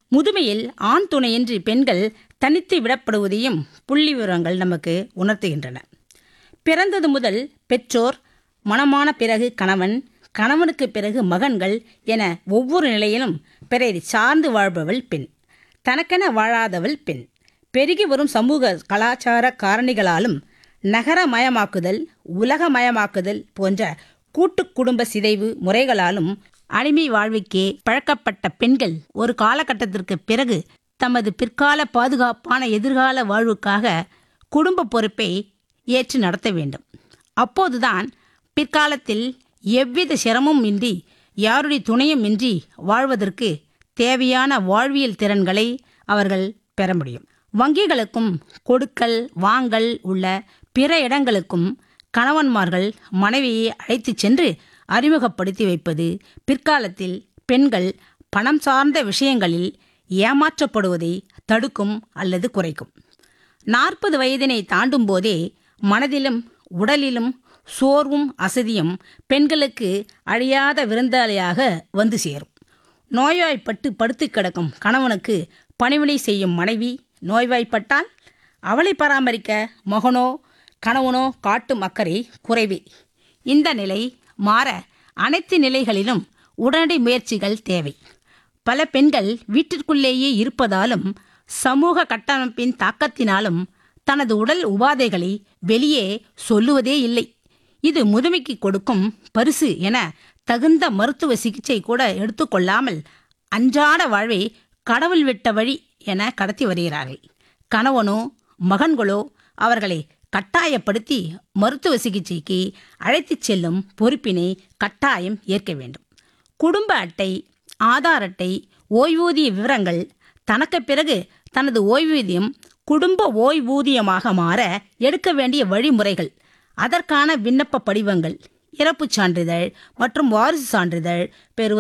முதுமையில் ஆண் துணையின்றி பெண்கள் தனித்து விடப்படுவதையும் புள்ளி விவரங்கள் நமக்கு உணர்த்துகின்றன பிறந்தது முதல் பெற்றோர் மணமான பிறகு கணவன் கணவனுக்கு பிறகு மகன்கள் என ஒவ்வொரு நிலையிலும் பிறரை சார்ந்து வாழ்பவள் பெண் தனக்கென வாழாதவள் பெண் பெருகி வரும் சமூக கலாச்சார காரணிகளாலும் நகரமயமாக்குதல் உலகமயமாக்குதல் போன்ற கூட்டு குடும்ப சிதைவு முறைகளாலும் அடிமை வாழ்வுக்கே பழக்கப்பட்ட பெண்கள் ஒரு காலகட்டத்திற்கு பிறகு தமது பிற்கால பாதுகாப்பான எதிர்கால வாழ்வுக்காக குடும்ப பொறுப்பை ஏற்று நடத்த வேண்டும் அப்போதுதான் பிற்காலத்தில் எவ்வித சிரமமும் இன்றி யாருடைய துணையும் இன்றி வாழ்வதற்கு தேவையான வாழ்வியல் திறன்களை அவர்கள் பெற முடியும் வங்கிகளுக்கும் கொடுக்கல் வாங்கல் உள்ள பிற இடங்களுக்கும் கணவன்மார்கள் மனைவியை அழைத்துச் சென்று அறிமுகப்படுத்தி வைப்பது பிற்காலத்தில் பெண்கள் பணம் சார்ந்த விஷயங்களில் ஏமாற்றப்படுவதை தடுக்கும் அல்லது குறைக்கும் நாற்பது வயதினை தாண்டும் போதே மனதிலும் உடலிலும் சோர்வும் அசதியும் பெண்களுக்கு அழியாத விருந்தாளியாக வந்து சேரும் நோய்வாய்ப்பட்டு படுத்து கிடக்கும் கணவனுக்கு பணிவிடை செய்யும் மனைவி நோய்வாய்ப்பட்டால் அவளை பராமரிக்க மகனோ கணவனோ காட்டும் அக்கறை குறைவே இந்த நிலை மாற அனைத்து நிலைகளிலும் உடனடி முயற்சிகள் தேவை பல பெண்கள் வீட்டிற்குள்ளேயே இருப்பதாலும் சமூக கட்டமைப்பின் தாக்கத்தினாலும் தனது உடல் உபாதைகளை வெளியே சொல்லுவதே இல்லை இது முதுமைக்கு கொடுக்கும் பரிசு என தகுந்த மருத்துவ சிகிச்சை கூட எடுத்துக்கொள்ளாமல் அன்றாட வாழ்வை கடவுள் விட்ட வழி என கடத்தி வருகிறார்கள் கணவனோ மகன்களோ அவர்களை கட்டாயப்படுத்தி மருத்துவ சிகிச்சைக்கு அழைத்துச் செல்லும் பொறுப்பினை கட்டாயம் ஏற்க வேண்டும் குடும்ப அட்டை ஆதார் அட்டை ஓய்வூதிய விவரங்கள் தனக்கு பிறகு தனது ஓய்வூதியம் குடும்ப ஓய்வூதியமாக மாற எடுக்க வேண்டிய வழிமுறைகள் அதற்கான விண்ணப்ப படிவங்கள் இறப்புச் சான்றிதழ் மற்றும் வாரிசு சான்றிதழ் பெறுவது